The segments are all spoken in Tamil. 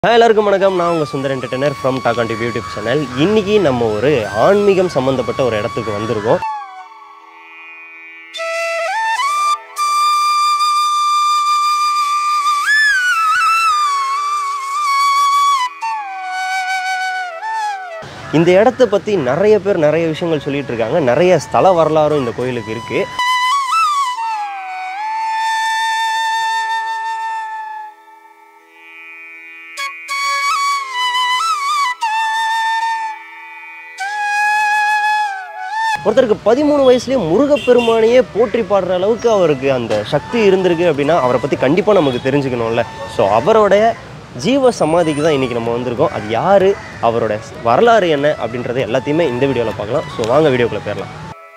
Hi, எல்லாருக்கும் வணக்கம் நான் உங்கள் Sundar entertainer from talk on YouTube channel இன்னைக்கு நம்ம ஒரு ஆன்மீகம் சம்மந்தப்பட்ட ஒரு இடத்துக்கு வந்திருக்கோம் இந்த இடத்த பற்றி நிறைய பேர் நிறைய விஷயங்கள் சொல்லிட்டு இருக்காங்க நிறைய ஸ்தல வரலாறும் இந்த கோயிலுக்கு இருக்குது ஒருத்தருக்கு பதிமூணு வயசுலேயே முருகப்பெருமானையே போற்றி பாடுற அளவுக்கு அவருக்கு அந்த சக்தி இருந்திருக்கு அப்படின்னா அவரை பற்றி கண்டிப்பாக நமக்கு தெரிஞ்சுக்கணும்ல ஸோ அவரோட ஜீவ சமாதிக்கு தான் இன்றைக்கி நம்ம வந்திருக்கோம் அது யார் அவரோட வரலாறு என்ன அப்படின்றத எல்லாத்தையுமே இந்த வீடியோவில் பார்க்கலாம் ஸோ வாங்க வீடியோக்குள்ளே போயிடலாம்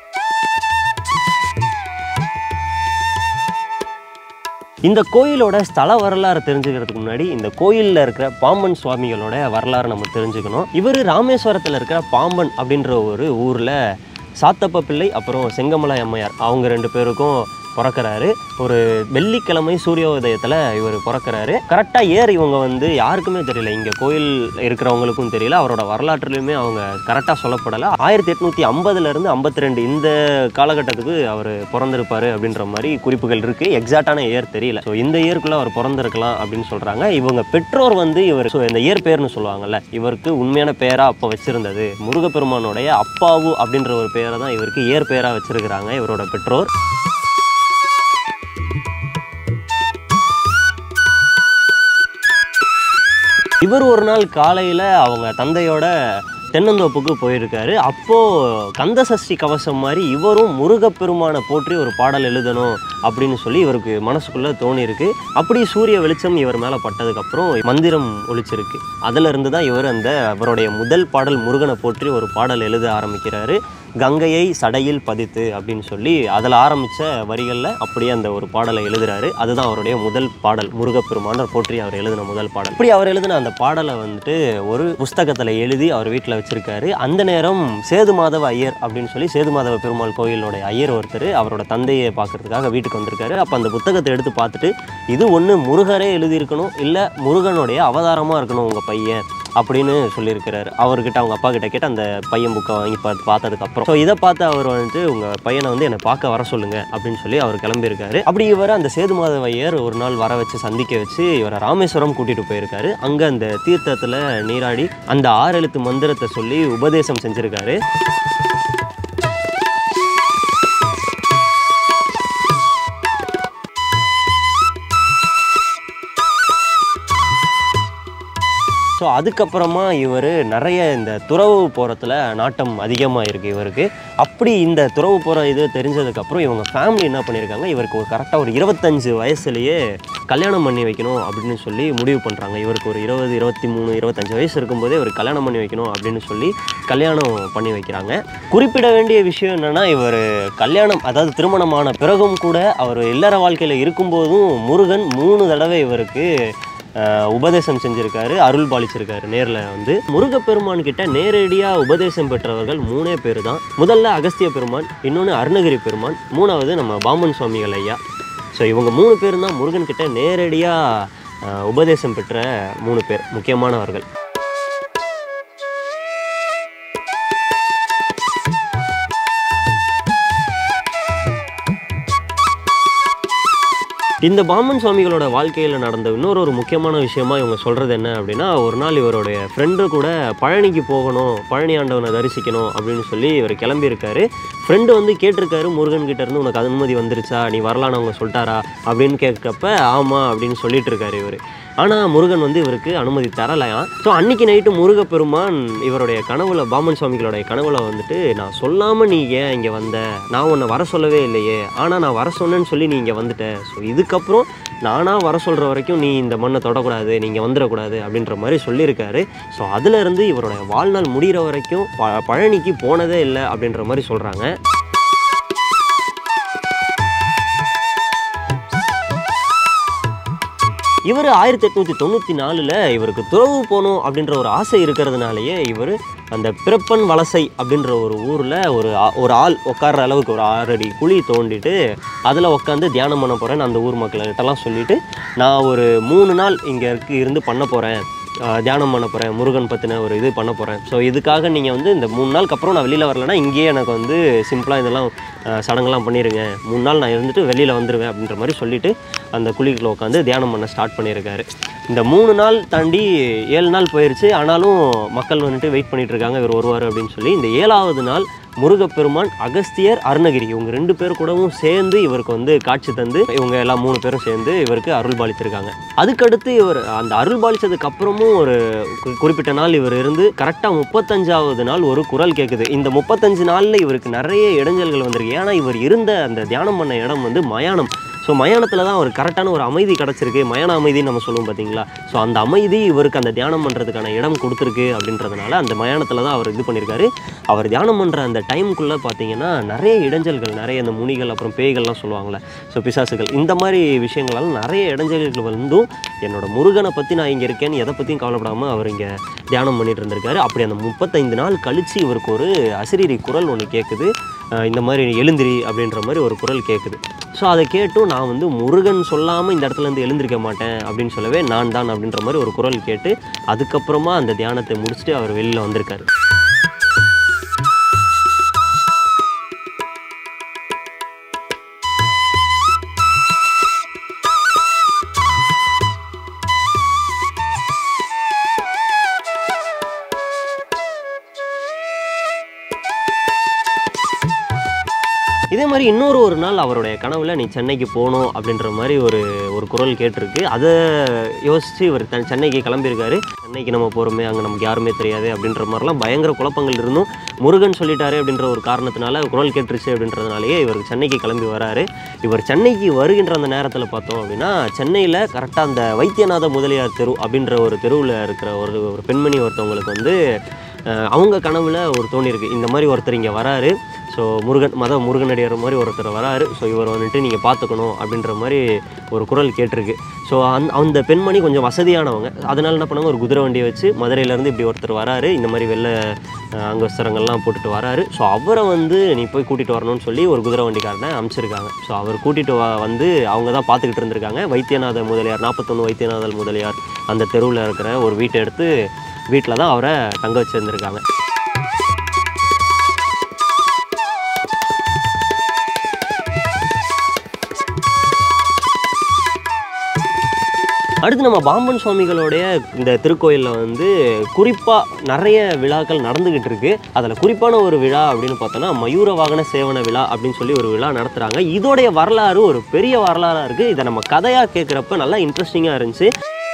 இந்த கோயிலோட ஸ்தல வரலாறு தெரிஞ்சுக்கிறதுக்கு முன்னாடி இந்த கோயிலில் இருக்கிற பாம்பன் சுவாமிகளோட வரலாறு நம்ம தெரிஞ்சுக்கணும் இவர் ராமேஸ்வரத்தில் இருக்கிற பாம்பன் அப்படின்ற ஒரு ஊரில் சாத்தப்ப பிள்ளை அப்புறம் செங்கமலை அம்மையார் அவங்க ரெண்டு பேருக்கும் பிறக்கறாரு ஒரு வெள்ளிக்கிழமை சூரிய உதயத்தில் இவர் பிறக்கறாரு கரெக்டாக ஏர் இவங்க வந்து யாருக்குமே தெரியல இங்கே கோயில் இருக்கிறவங்களுக்கும் தெரியல அவரோட வரலாற்றுலையுமே அவங்க கரெக்டாக சொல்லப்படலை ஆயிரத்தி எட்நூற்றி ஐம்பதுலேருந்து ஐம்பத்தி ரெண்டு இந்த காலகட்டத்துக்கு அவர் பிறந்திருப்பாரு அப்படின்ற மாதிரி குறிப்புகள் இருக்குது எக்ஸாக்டான இயர் தெரியல ஸோ இந்த இயருக்குள்ளே அவர் பிறந்திருக்கலாம் அப்படின்னு சொல்கிறாங்க இவங்க பெற்றோர் வந்து இவர் ஸோ இந்த இயர் பேர்னு சொல்லுவாங்கல்ல இவருக்கு உண்மையான பேராக அப்போ வச்சிருந்தது முருகப்பெருமானுடைய அப்பாவு அப்படின்ற ஒரு பேரை தான் இவருக்கு இயர் பேராக வச்சிருக்கிறாங்க இவரோட பெற்றோர் இவர் ஒரு நாள் காலையில் அவங்க தந்தையோட தென்னந்தோப்புக்கு போயிருக்காரு அப்போது கந்த சஷ்டி கவசம் மாதிரி இவரும் முருகப்பெருமானை போற்றி ஒரு பாடல் எழுதணும் அப்படின்னு சொல்லி இவருக்கு மனசுக்குள்ளே தோணியிருக்கு அப்படி சூரிய வெளிச்சம் இவர் மேலே பட்டதுக்கப்புறம் மந்திரம் ஒழிச்சிருக்கு அதில் இருந்து தான் இவர் அந்த அவருடைய முதல் பாடல் முருகனை போற்றி ஒரு பாடல் எழுத ஆரம்பிக்கிறாரு கங்கையை சடையில் பதித்து அப்படின்னு சொல்லி அதில் ஆரம்பித்த வரிகளில் அப்படியே அந்த ஒரு பாடலை எழுதுறாரு அதுதான் அவருடைய முதல் பாடல் முருகப்பெருமானர் போற்றி அவர் எழுதின முதல் பாடல் இப்படி அவர் எழுதின அந்த பாடலை வந்துட்டு ஒரு புஸ்தகத்தில் எழுதி அவர் வீட்டில் வச்சிருக்காரு அந்த நேரம் சேது மாதவ ஐயர் அப்படின்னு சொல்லி சேது மாதவ பெருமாள் கோயிலோட ஐயர் ஒருத்தர் அவரோட தந்தையை பார்க்கறதுக்காக வீட்டுக்கு வந்திருக்காரு அப்போ அந்த புத்தகத்தை எடுத்து பார்த்துட்டு இது ஒன்று முருகரே எழுதியிருக்கணும் இல்லை முருகனுடைய அவதாரமாக இருக்கணும் உங்கள் பையன் அப்படின்னு சொல்லியிருக்கிறாரு அவர்கிட்ட அவங்க அப்பா கிட்ட கேட்டு அந்த பையன் புக்கை வாங்கி பார்த்து பார்த்ததுக்கப்புறம் ஸோ இதை பார்த்து அவர் வந்துட்டு உங்கள் பையனை வந்து என்னை பார்க்க வர சொல்லுங்க அப்படின்னு சொல்லி அவர் கிளம்பியிருக்காரு அப்படி இவர் அந்த சேது மாதவையர் ஒரு நாள் வர வச்சு சந்திக்க வச்சு இவரை ராமேஸ்வரம் கூட்டிகிட்டு போயிருக்காரு அங்கே அந்த தீர்த்தத்தில் நீராடி அந்த ஆறு எழுத்து மந்திரத்தை சொல்லி உபதேசம் செஞ்சுருக்காரு ஸோ அதுக்கப்புறமா இவர் நிறைய இந்த துறவு போகிறதுல நாட்டம் அதிகமாக இருக்குது இவருக்கு அப்படி இந்த துறவு போகிற இது தெரிஞ்சதுக்கப்புறம் இவங்க ஃபேமிலி என்ன பண்ணியிருக்காங்க இவருக்கு ஒரு கரெக்டாக ஒரு இருபத்தஞ்சு வயசுலேயே கல்யாணம் பண்ணி வைக்கணும் அப்படின்னு சொல்லி முடிவு பண்ணுறாங்க இவருக்கு ஒரு இருபது இருபத்தி மூணு இருபத்தஞ்சு வயசு இருக்கும்போதே இவர் கல்யாணம் பண்ணி வைக்கணும் அப்படின்னு சொல்லி கல்யாணம் பண்ணி வைக்கிறாங்க குறிப்பிட வேண்டிய விஷயம் என்னென்னா இவர் கல்யாணம் அதாவது திருமணமான பிறகும் கூட அவர் இல்லற வாழ்க்கையில் இருக்கும்போதும் முருகன் மூணு தடவை இவருக்கு ஆஹ் உபதேசம் செஞ்சிருக்காரு அருள் பாலிச்சிருக்காரு நேரில் வந்து முருகப்பெருமான் கிட்ட நேரடியாக உபதேசம் பெற்றவர்கள் மூணே பேர் தான் முதல்ல அகஸ்திய பெருமான் இன்னொன்று அருணகிரி பெருமான் மூணாவது நம்ம பாமன் சுவாமிகள் ஐயா ஸோ இவங்க மூணு பேர் தான் முருகன் கிட்ட நேரடியாக உபதேசம் பெற்ற மூணு பேர் முக்கியமானவர்கள் இந்த பாமன் சுவாமிகளோட வாழ்க்கையில் நடந்த இன்னொரு ஒரு முக்கியமான விஷயமா இவங்க சொல்கிறது என்ன அப்படின்னா ஒரு நாள் இவருடைய ஃப்ரெண்டு கூட பழனிக்கு போகணும் பழனி ஆண்டவனை தரிசிக்கணும் அப்படின்னு சொல்லி இவர் கிளம்பியிருக்காரு ஃப்ரெண்டு வந்து கேட்டிருக்காரு முருகன் கிட்ட இருந்து உனக்கு அனுமதி வந்துருச்சா நீ வரலான்னு அவங்க சொல்லிட்டாரா அப்படின்னு கேட்கப்ப ஆமாம் அப்படின்னு சொல்லிட்டு இருக்காரு இவர் ஆனால் முருகன் வந்து இவருக்கு அனுமதி தரலையாம் ஸோ அன்னைக்கு நைட்டு முருகப்பெருமான் இவருடைய கனவுல பாமன் சுவாமிகளுடைய கனவுல வந்துட்டு நான் சொல்லாமல் நீ ஏன் இங்கே வந்த நான் உன்னை வர சொல்லவே இல்லையே ஆனால் நான் வர சொன்னேன்னு சொல்லி நீ இங்கே வந்துட்ட ஸோ இதுக்கப்புறம் நானாக வர சொல்கிற வரைக்கும் நீ இந்த மண்ணை தொடக்கூடாது நீங்கள் வந்துடக்கூடாது அப்படின்ற மாதிரி சொல்லியிருக்காரு ஸோ அதுலேருந்து இவருடைய வாழ்நாள் முடிகிற வரைக்கும் ப பழனிக்கு போனதே இல்லை அப்படின்ற மாதிரி சொல்கிறாங்க இவர் ஆயிரத்தி எட்நூற்றி தொண்ணூற்றி நாலில் இவருக்கு துறவு போகணும் அப்படின்ற ஒரு ஆசை இருக்கிறதுனாலயே இவர் அந்த பிறப்பன் வலசை அப்படின்ற ஒரு ஊரில் ஒரு ஆ- ஒரு ஆள் உட்கார்ற அளவுக்கு ஒரு ஆறு அடி குழி தோண்டிட்டு அதில் உட்காந்து தியானம் பண்ண போகிறேன்னு அந்த ஊர் மக்கள்கிட்டலாம் சொல்லிட்டு நான் ஒரு மூணு நாள் இங்கே இருக்கு இருந்து பண்ண போகிறேன் ஆஹ் தியானம் பண்ண போகிறேன் முருகன் பற்றின ஒரு இது பண்ண போகிறேன் ஸோ இதுக்காக நீங்கள் வந்து இந்த மூணு நாளுக்கு அப்புறம் நான் வெளியில் வரலன்னா இங்கேயே எனக்கு வந்து சிம்பிளாக இதெல்லாம் ஆஹ் சடங்கெல்லாம் பண்ணிடுங்க மூணு நாள் நான் இருந்துட்டு வெளியில் வந்துடுவேன் அப்படின்ற மாதிரி சொல்லிட்டு அந்த குழிக்குள்ள உட்காந்து தியானம் பண்ண ஸ்டார்ட் பண்ணியிருக்காரு இந்த மூணு நாள் தாண்டி ஏழு நாள் போயிருச்சு ஆனாலும் மக்கள் வந்துட்டு வெயிட் பண்ணிட்டு இருக்காங்க இவர் வருவார் அப்படின்னு சொல்லி இந்த ஏழாவது நாள் முருகப்பெருமான் அகஸ்தியர் அருணகிரி இவங்க ரெண்டு பேர் கூடவும் சேர்ந்து இவருக்கு வந்து காட்சி தந்து இவங்க எல்லாம் மூணு பேரும் சேர்ந்து இவருக்கு அருள் பாலித்திருக்காங்க அதுக்கடுத்து இவர் அந்த அருள் பாலிச்சதுக்கு அப்புறமும் ஒரு கு- குறிப்பிட்ட நாள் இவர் இருந்து கரெக்டாக முப்பத்தஞ்சாவது நாள் ஒரு குரல் கேட்குது இந்த முப்பத்தஞ்சு நாளில் இவருக்கு நிறைய இடைஞ்சல்கள் வந்திருக்கு ஏன்னா இவர் இருந்த அந்த தியானம் பண்ண இடம் வந்து மயானம் ஸோ மயானத்தில் தான் ஒரு கரெக்டான ஒரு அமைதி கிடச்சிருக்கு மயான அமைதின்னு நம்ம சொல்லுவோம் பார்த்தீங்களா ஸோ அந்த அமைதி இவருக்கு அந்த தியானம் பண்ணுறதுக்கான இடம் கொடுத்துருக்கு அப்படின்றதுனால அந்த மயானத்தில் தான் அவர் இது பண்ணியிருக்காரு அவர் தியானம் பண்ணுற அந்த டைமுக்குள்ளே பார்த்தீங்கன்னா நிறைய இடைஞ்சல்கள் நிறைய இந்த முனிகள் அப்புறம் பேய்கள்லாம் சொல்லுவாங்கள்ல ஸோ பிசாசுகள் இந்த மாதிரி விஷயங்களால் நிறைய இடைஞ்சல்கள் வந்தும் என்னோட முருகனை பற்றி நான் இங்கே இருக்கேன்னு எதை பற்றியும் கவலைப்படாமல் அவர் இங்கே தியானம் பண்ணிட்டு இருந்திருக்காரு அப்படி அந்த முப்பத்தைந்து நாள் கழித்து இவருக்கு ஒரு அசிரீரி குரல் ஒன்று கேட்குது அஹ் இந்த மாதிரி எழுந்திரி அப்படின்ற மாதிரி ஒரு குரல் கேட்குது ஸோ அதை கேட்டும் நான் வந்து முருகன் சொல்லாமல் இந்த இடத்துல இருந்து எழுந்திருக்க மாட்டேன் அப்படின்னு சொல்லவே நான் தான் அப்படின்ற மாதிரி ஒரு குரல் கேட்டு அதுக்கப்புறமா அந்த தியானத்தை முடிச்சுட்டு அவர் வெளியில் வந்திருக்காரு இதே மாதிரி இன்னொரு ஒரு நாள் அவருடைய கனவுல நீ சென்னைக்கு போகணும் அப்படின்ற மாதிரி ஒரு ஒரு குரல் கேட்டிருக்கு அதை யோசித்து இவர் தன் சென்னைக்கு கிளம்பியிருக்காரு சென்னைக்கு நம்ம போகிறோமே அங்கே நமக்கு யாருமே தெரியாது அப்படின்ற மாதிரிலாம் பயங்கர குழப்பங்கள் இருந்தும் முருகன் சொல்லிட்டாரு அப்படின்ற ஒரு காரணத்தினால குரல் கேட்டுருச்சு அப்படின்றதுனாலேயே இவர் சென்னைக்கு கிளம்பி வராரு இவர் சென்னைக்கு வருகின்ற அந்த நேரத்தில் பார்த்தோம் அப்படின்னா சென்னையில் கரெக்டாக அந்த வைத்தியநாத முதலியார் தெரு அப்படின்ற ஒரு தெருவில் இருக்கிற ஒரு ஒரு பெண்மணி ஒருத்தவங்களுக்கு வந்து அஹ், அவங்க கனவுல ஒரு தோணியிருக்கு இந்த மாதிரி ஒருத்தர் இங்கே வராரு ஸோ முருகன் மத முருகனடியார் மாதிரி ஒருத்தர் வராரு ஸோ இவர் வந்துட்டு நீங்கள் பார்த்துக்கணும் அப்படின்ற மாதிரி ஒரு குரல் கேட்டிருக்கு ஸோ அந் அந்த பெண்மணி கொஞ்சம் வசதியானவங்க அதனால என்ன பண்ணாங்க ஒரு குதிரை வண்டியை வச்சு மதுரையிலேருந்து இப்படி ஒருத்தர் வராரு இந்த மாதிரி வெள்ளை அஹ், அங்கவஸ்திரங்கள்லாம் போட்டுட்டு வராரு ஸோ அவரை வந்து நீ போய் கூட்டிகிட்டு வரணும்னு சொல்லி ஒரு குதிரை வண்டிக்காரனை அனுப்பிச்சிருக்காங்க ஸோ அவர் கூட்டிகிட்டு வ வந்து அவங்க தான் பார்த்துக்கிட்டு இருந்திருக்காங்க வைத்தியநாத முதலியார் நாற்பத்தொன்று வைத்தியநாதல் முதலியார் அந்த தெருவில் இருக்கிற ஒரு வீட்டை எடுத்து வீட்டில் தான் அவரை தங்க வச்சுருந்துருக்காங்க அடுத்து நம்ம பாம்பன் சுவாமிகளுடைய இந்த திருக்கோயிலில் வந்து குறிப்பாக நிறைய விழாக்கள் நடந்துக்கிட்டு இருக்கு அதில் குறிப்பான ஒரு விழா அப்படின்னு பார்த்தோன்னா மயூர வாகன சேவன விழா அப்படின்னு சொல்லி ஒரு விழா நடத்துகிறாங்க இதோடைய வரலாறு ஒரு பெரிய வரலாறாக இருக்குது இதை நம்ம கதையாக கேட்குறப்ப நல்லா இன்ட்ரெஸ்டிங்காக இருந்துச்சு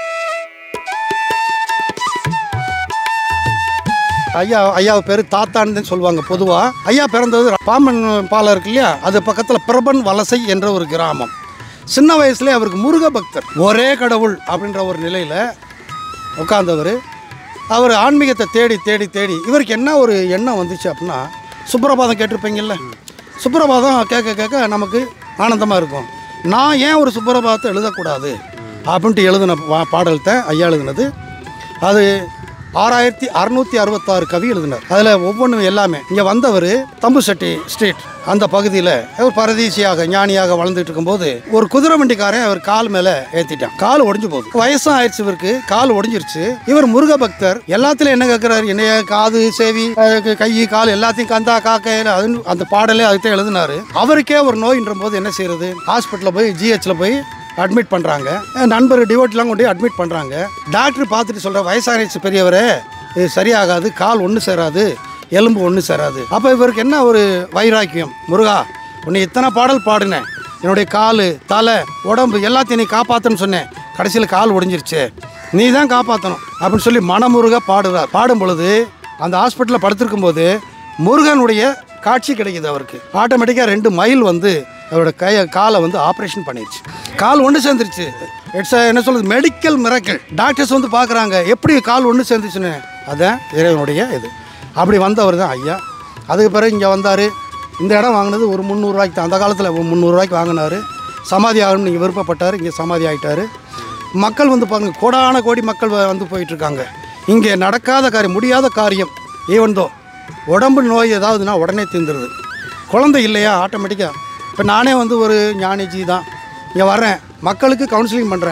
ஐயா ஐயா பேர் தாத்தான்னு சொல்லுவாங்க பொதுவாக ஐயா பிறந்தது பாம்பன் பாலம் இருக்கு இல்லையா அது பக்கத்தில் பிரபன் வலசை என்ற ஒரு கிராமம் சின்ன வயசுல அவருக்கு முருக பக்தர் ஒரே கடவுள் அப்படின்ற ஒரு நிலையில் உட்கார்ந்தவர் அவர் ஆன்மீகத்தை தேடி தேடி தேடி இவருக்கு என்ன ஒரு எண்ணம் வந்துச்சு அப்படின்னா சுப்பிரபாதம் கேட்டிருப்பீங்கல்ல சுப்பிரபாதம் கேட்க கேட்க நமக்கு ஆனந்தமாக இருக்கும் நான் ஏன் ஒரு சுப்பிரபாதத்தை எழுதக்கூடாது அப்படின்ட்டு எழுதின பா பாடல்கிட்ட ஐயா எழுதினது அது ஆறாயிரத்தி அறுநூத்தி அறுபத்தாறு கவி எழுதினார் அதில் ஒவ்வொன்றும் எல்லாமே இங்கே வந்தவர் தம்புசெட்டி ஸ்ட்ரீட் அந்த பகுதியில் ஒரு பரதேசியாக ஞானியாக வளர்ந்துட்டு இருக்கும்போது ஒரு குதிரை வண்டிக்காரன் அவர் கால் மேலே ஏற்றிட்டான் கால் ஒடிஞ்சு போகுது வயசும் ஆயிடுச்சு இவருக்கு கால் ஒடிஞ்சிருச்சு இவர் முருக பக்தர் எல்லாத்துலையும் என்ன கேட்குறாரு என்னைய காது செவி அஹ், கை கால் எல்லாத்தையும் கந்தா காக்கையில் அது அந்த பாடலே அதுதான் எழுதினாரு அவருக்கே ஒரு நோயின்ற போது என்ன செய்யறது ஹாஸ்பிட்டலில் போய் ஜிஹெச்சில் போய் அட்மிட் பண்ணுறாங்க நண்பர் டிவோட்லாம் கொண்டு போய் அட்மிட் பண்ணுறாங்க டாக்டர் பார்த்துட்டு சொல்கிற வயசாகிடுச்சு பெரியவரே இது சரியாகாது கால் ஒன்று சேராது எலும்பு ஒன்று சேராது அப்போ இவருக்கு என்ன ஒரு வைராக்கியம் முருகா உன்னை இத்தனை பாடல் பாடினேன் என்னுடைய கால் தலை உடம்பு எல்லாத்தையும் நீ காப்பாற்றுன்னு சொன்னேன் கடைசியில் கால் ஒடிஞ்சிருச்சு நீ தான் காப்பாற்றணும் அப்படின்னு சொல்லி மனமுருக பாடுறார் பாடும் பொழுது அந்த ஹாஸ்பிட்டலில் படுத்திருக்கும் போது முருகனுடைய காட்சி கிடைக்குது அவருக்கு ஆட்டோமேட்டிக்காக ரெண்டு மைல் வந்து அவரோட கையை காலை வந்து ஆப்ரேஷன் பண்ணிடுச்சு கால் ஒன்று சேர்ந்துருச்சு இட்ஸ் என்ன சொல்றது மெடிக்கல் மிரக்கல் டாக்டர்ஸ் வந்து பார்க்குறாங்க எப்படி கால் ஒன்று சேர்ந்துச்சுன்னு அதான் இறைவனுடைய இது அப்படி வந்தவர் தான் ஐயா அதுக்கு பிறகு இங்கே வந்தார் இந்த இடம் வாங்கினது ஒரு முந்நூறுரூவாய்க்கு தான் அந்த காலத்தில் முந்நூறுரூவாய்க்கு வாங்கினார் சமாதி ஆகணும்னு நீங்கள் விருப்பப்பட்டார் இங்கே சமாதி ஆகிட்டார் மக்கள் வந்து பாருங்க கோடான கோடி மக்கள் வ- வந்து போயிட்டுருக்காங்க இங்கே நடக்காத காரியம் முடியாத காரியம் ஈவன்தோ உடம்பு நோய் ஏதாவதுன்னா உடனே தீர்ந்துருது குழந்தை இல்லையா ஆட்டோமேட்டிக்காக இப்போ நானே வந்து ஒரு ஞானிஜி தான் இங்கே வர்றேன் மக்களுக்கு கவுன்சிலிங் பண்ணுறேன்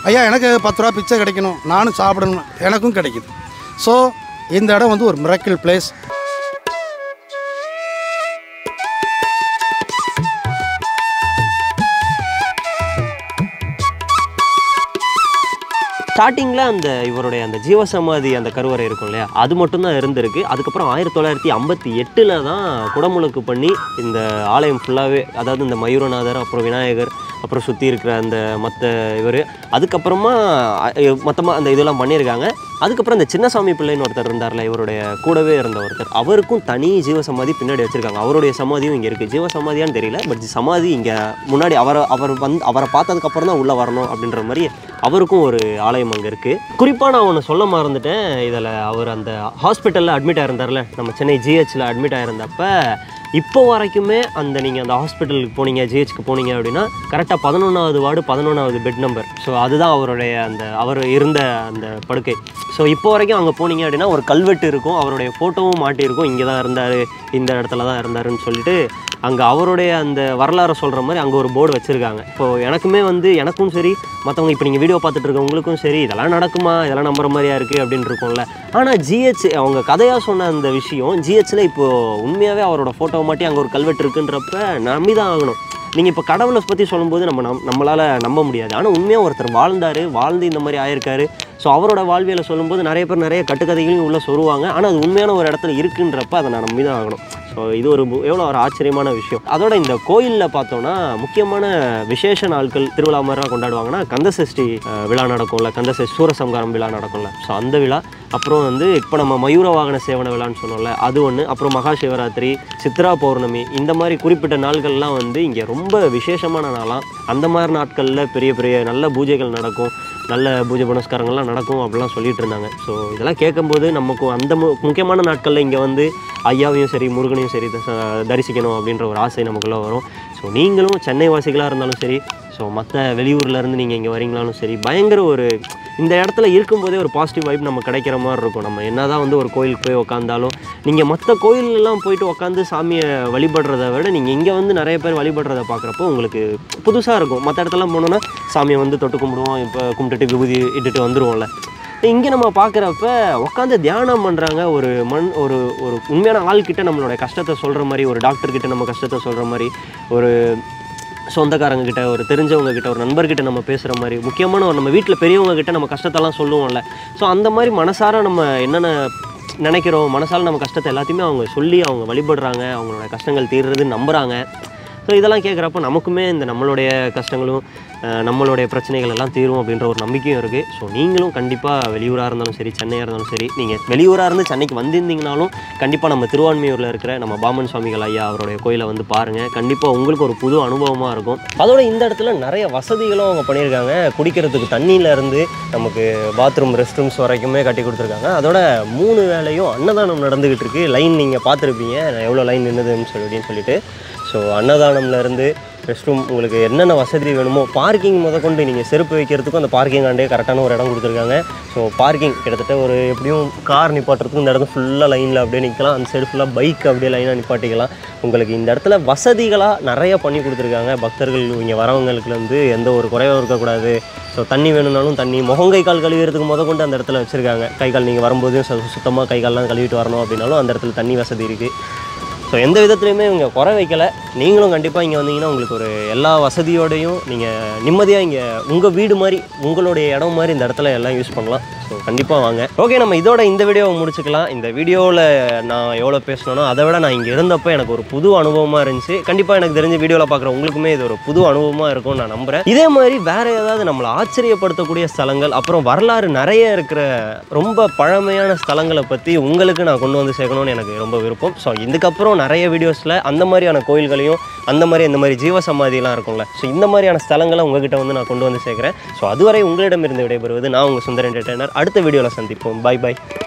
ஐயா எனக்கு பத்து ரூபா பிச்சை கிடைக்கணும் நானும் சாப்பிடணும் எனக்கும் கிடைக்குது ஸோ இந்த இடம் வந்து ஒரு மிராக்கிள் பிளேஸ் ஸ்டார்டிங்கில் அந்த இவருடைய அந்த ஜீவசமாதி அந்த கருவறை இருக்கும் இல்லையா அது மட்டும்தான் இருந்திருக்கு அதுக்கப்புறம் ஆயிரத்தி தொள்ளாயிரத்தி ஐம்பத்தி எட்டில் தான் குடமுழுக்கு பண்ணி இந்த ஆலயம் ஃபுல்லாகவே அதாவது இந்த மயூரநாதர் அப்புறம் விநாயகர் அப்புறம் சுற்றி இருக்கிற அந்த மற்ற இவர் அதுக்கப்புறமா மொத்தமாக அந்த இதெல்லாம் பண்ணியிருக்காங்க அதுக்கப்புறம் இந்த சின்னசாமி பிள்ளைன்னு ஒருத்தர் இருந்தார்ல இவருடைய கூடவே இருந்த ஒருத்தர் அவருக்கும் தனி ஜீவசமாதி பின்னாடி வச்சுருக்காங்க அவருடைய சமாதியும் இங்கே இருக்குது ஜீவசமாதியான்னு தெரியல பட் சமாதி இங்கே முன்னாடி அவரை அவர் வந்து அவரை பார்த்ததுக்கப்புறம் தான் உள்ளே வரணும் அப்படின்ற மாதிரி அவருக்கும் ஒரு ஆலயம் அங்கே இருக்குது குறிப்பாக நான் ஒன்று சொல்ல மறந்துட்டேன் இதில் அவர் அந்த ஹாஸ்பிட்டலில் அட்மிட் ஆயிருந்தார்ல நம்ம சென்னை ஜிஹெச்சில் அட்மிட் ஆயிருந்தப்ப இப்போ வரைக்குமே அந்த நீங்கள் அந்த ஹாஸ்பிட்டலுக்கு போனீங்க ஜிஹெச்க்கு போனீங்க அப்படின்னா கரெக்டாக பதினொன்றாவது வார்டு பதினொன்றாவது பெட் நம்பர் ஸோ அதுதான் அவருடைய அந்த அவர் இருந்த அந்த படுக்கை ஸோ இப்போ வரைக்கும் அங்கே போனீங்க அப்படின்னா ஒரு கல்வெட்டு இருக்கும் அவருடைய ஃபோட்டோவும் மாட்டியிருக்கும் இங்கே தான் இருந்தார் இந்த இடத்துல தான் இருந்தாருன்னு சொல்லிட்டு அங்கே அவருடைய அந்த வரலாறை சொல்கிற மாதிரி அங்கே ஒரு போர்டு வச்சுருக்காங்க இப்போது எனக்குமே வந்து எனக்கும் சரி மற்றவங்க இப்போ நீங்கள் வீடியோ பார்த்துட்டு இருக்கவங்களுக்கும் சரி இதெல்லாம் நடக்குமா இதெல்லாம் நம்புற மாதிரியா இருக்குது அப்படின்னு இருக்கும்ல ஆனால் ஜிஹெச் அவங்க கதையாக சொன்ன அந்த விஷயம் ஜிஹெச்சில் இப்போது உண்மையாகவே அவரோட ஃபோட்டோவை மாட்டி அங்கே ஒரு கல்வெட்டு இருக்குன்றப்ப நம்பி தான் ஆகணும் நீங்கள் இப்போ கடவுளை பற்றி சொல்லும்போது நம்ம நம் நம்மளால் நம்ப முடியாது ஆனால் உண்மையாக ஒருத்தர் வாழ்ந்தார் வாழ்ந்து இந்த மாதிரி ஆயிருக்காரு ஸோ அவரோட வாழ்வியலை சொல்லும்போது நிறைய பேர் நிறைய கட்டுக்கதைகளையும் உள்ளே சொல்லுவாங்க ஆனால் அது உண்மையான ஒரு இடத்துல இருக்குன்றப்ப அதை நான் நம்பி தான் ஆகணும் ஸோ இது ஒரு மு- எவ்வளோ ஒரு ஆச்சரியமான விஷயம் அதோட இந்த கோயிலில் பார்த்தோன்னா முக்கியமான விசேஷ நாட்கள் திருவிழா மாதிரிலாம் கொண்டாடுவாங்கன்னா கந்தசஷ்டி அஹ், விழா நடக்கும்ல கந்தசஷ்டி சூரசம்காரம் விழா நடக்கும்ல ஸோ அந்த விழா அப்புறம் வந்து இப்போ நம்ம மயூர வாகன சேவன விழான்னு சொன்னோம்ல அது ஒன்று அப்புறம் மகா சிவராத்திரி சித்ரா பௌர்ணமி இந்த மாதிரி குறிப்பிட்ட நாள்கள்லாம் வந்து இங்கே ரொம்ப விசேஷமான நாளாம் அந்த மாதிரி நாட்களில் பெரிய பெரிய நல்ல பூஜைகள் நடக்கும் நல்ல பூஜை புனஸ்காரங்கள்லாம் நடக்கும் அப்படிலாம் சொல்லிட்டு இருந்தாங்க ஸோ இதெல்லாம் கேட்கும்போது நமக்கு அந்த மு முக்கியமான நாட்களில் இங்கே வந்து ஐயாவையும் சரி முருகனையும் சரி தச- தரிசிக்கணும் அப்படின்ற ஒரு ஆசை நமக்குள்ளே வரும் ஸோ நீங்களும் சென்னை வாசிகளாக இருந்தாலும் சரி ஸோ மற்ற வெளியூர்லேருந்து நீங்கள் இங்கே வரீங்களாலும் சரி பயங்கர ஒரு இந்த இடத்துல இருக்கும்போதே ஒரு பாசிட்டிவ் வைப் நம்ம கிடைக்கிற மாதிரி இருக்கும் நம்ம என்னதான் வந்து ஒரு கோயிலுக்கு போய் உக்காந்தாலும் நீங்கள் மற்ற கோயிலெல்லாம் போயிட்டு உட்காந்து சாமியை வழிபடுறத விட நீங்கள் இங்கே வந்து நிறைய பேர் வழிபடுறத பார்க்குறப்போ உங்களுக்கு புதுசாக இருக்கும் மற்ற இடத்துலலாம் போனோன்னா சாமியை வந்து தொட்டு கும்பிடுவோம் இப்போ கும்பிட்டுட்டு விபூதி இட்டுட்டு வந்துருவோம்ல இங்கே நம்ம பார்க்குறப்ப உட்காந்து தியானம் பண்ணுறாங்க ஒரு மண் ஒரு ஒரு உண்மையான ஆள்கிட்ட நம்மளோட கஷ்டத்தை சொல்கிற மாதிரி ஒரு டாக்டர் கிட்ட நம்ம கஷ்டத்தை சொல்கிற மாதிரி ஒரு சொந்தக்காரங்க கிட்ட ஒரு தெரிஞ்சவங்க கிட்ட ஒரு நண்பர்கிட்ட நம்ம பேசுகிற மாதிரி முக்கியமான ஒரு நம்ம வீட்டில் பெரியவங்க கிட்ட நம்ம கஷ்டத்தெல்லாம் சொல்லுவோம்ல ஸோ அந்த மாதிரி மனசார நம்ம என்னென்ன நினைக்கிறோம் மனசால நம்ம கஷ்டத்தை எல்லாத்தையுமே அவங்க சொல்லி அவங்க வழிபடுறாங்க அவங்களோட கஷ்டங்கள் தீர்றதுன்னு நம்புகிறாங்க ஸோ இதெல்லாம் கேட்குறப்ப நமக்குமே இந்த நம்மளுடைய கஷ்டங்களும் அஹ், நம்மளுடைய பிரச்சனைகள் எல்லாம் தீரும் அப்படின்ற ஒரு நம்பிக்கையும் இருக்குது ஸோ நீங்களும் கண்டிப்பாக வெளியூராக இருந்தாலும் சரி சென்னையாக இருந்தாலும் சரி நீங்கள் வெளியூராக இருந்து சென்னைக்கு வந்திருந்தீங்கனாலும் கண்டிப்பாக நம்ம திருவான்மையூரில் இருக்கிற நம்ம பாமன் சுவாமிகள் ஐயா அவருடைய கோயிலை வந்து பாருங்கள் கண்டிப்பாக உங்களுக்கு ஒரு புது அனுபவமாக இருக்கும் அதோட இந்த இடத்துல நிறைய வசதிகளும் அவங்க பண்ணியிருக்காங்க குடிக்கிறதுக்கு தண்ணியில இருந்து நமக்கு பாத்ரூம் ரெஸ்ட் ரூம்ஸ் வரைக்குமே கட்டி கொடுத்துருக்காங்க அதோட மூணு வேளையும் அன்னதானம் நடந்துக்கிட்டு இருக்கு லைன் நீங்கள் பார்த்துருப்பீங்க எவ்வளோ லைன் நின்றுதுன்னு சொல்லி அப்படின்னு சொல்லிட்டு ஸோ அன்னதானம்ல இருந்து ரெஸ்ட் ரூம் உங்களுக்கு என்னென்ன வசதி வேணுமோ பார்க்கிங் முதற்கொண்டு நீங்கள் செருப்பு வைக்கிறதுக்கும் அந்த பார்க்கிங் ஆண்டே கரெக்டான ஒரு இடம் கொடுத்துருக்காங்க ஸோ பார்க்கிங் கிட்டத்தட்ட ஒரு எப்படியும் கார் நிப்பாட்டுறதுக்கு இந்த இடத்துல ஃபுல்லாக லைனில் அப்படியே நிற்கலாம் அந்த சைடு ஃபுல்லாக பைக் அப்படியே லைனாக நிப்பாட்டிக்கலாம் உங்களுக்கு இந்த இடத்துல வசதிகளாக நிறைய பண்ணி கொடுத்துருக்காங்க பக்தர்கள் இங்கே வரவங்களுக்கு வந்து எந்த ஒரு குறைவும் இருக்கக்கூடாது ஸோ தண்ணி வேணும்னாலும் தண்ணி முகங்கை கால் கழுவிறதுக்கு முத கொண்டு அந்த இடத்துல வச்சுருக்காங்க கை கால் நீங்கள் வரும்போது சுத்தமாக கை கால்லாம் கழுவிட்டு வரணும் அப்படின்னாலும் அந்த இடத்துல தண்ணி வசதி இருக்குது ஸோ எந்த விதத்துலையுமே இவங்க குறை வைக்கல நீங்களும் கண்டிப்பாக இங்கே வந்தீங்கன்னா உங்களுக்கு ஒரு எல்லா வசதியோடையும் நீங்கள் நிம்மதியாக இங்கே உங்கள் வீடு மாதிரி உங்களுடைய இடம் மாதிரி இந்த இடத்துல எல்லாம் யூஸ் பண்ணலாம் ஸோ கண்டிப்பாக வாங்க ஓகே நம்ம இதோட இந்த வீடியோவை முடிச்சுக்கலாம் இந்த வீடியோவில் நான் எவ்வளோ பேசணும்னோ அதை விட நான் இங்கே இருந்தப்போ எனக்கு ஒரு புது அனுபவமாக இருந்துச்சு கண்டிப்பாக எனக்கு தெரிஞ்ச வீடியோவில் பார்க்குற உங்களுக்குமே இது ஒரு புது அனுபவமாக இருக்கும்னு நான் நம்புகிறேன் இதே மாதிரி வேறு ஏதாவது நம்மளை ஆச்சரியப்படுத்தக்கூடிய ஸ்தலங்கள் அப்புறம் வரலாறு நிறைய இருக்கிற ரொம்ப பழமையான ஸ்தலங்களை பற்றி உங்களுக்கு நான் கொண்டு வந்து சேர்க்கணும்னு எனக்கு ரொம்ப விருப்பம் ஸோ இதுக்கப்புறம் நிறைய வீடியோஸில் அந்த மாதிரியான கோயில்களையும் அந்த மாதிரி இந்த மாதிரி ஜீவ சமாதிலாம் இருக்கும்ல ஸோ இந்த மாதிரியான ஸ்தலங்களை உங்ககிட்ட வந்து நான் கொண்டு வந்து சேர்க்குறேன் ஸோ அதுவரை உங்களிடமிருந்து விடைபெறுவது நான் உங்கள் சுந்தர் என்டர்டைனர் அடுத்த வீடியோவில் சந்திப்போம் பை பை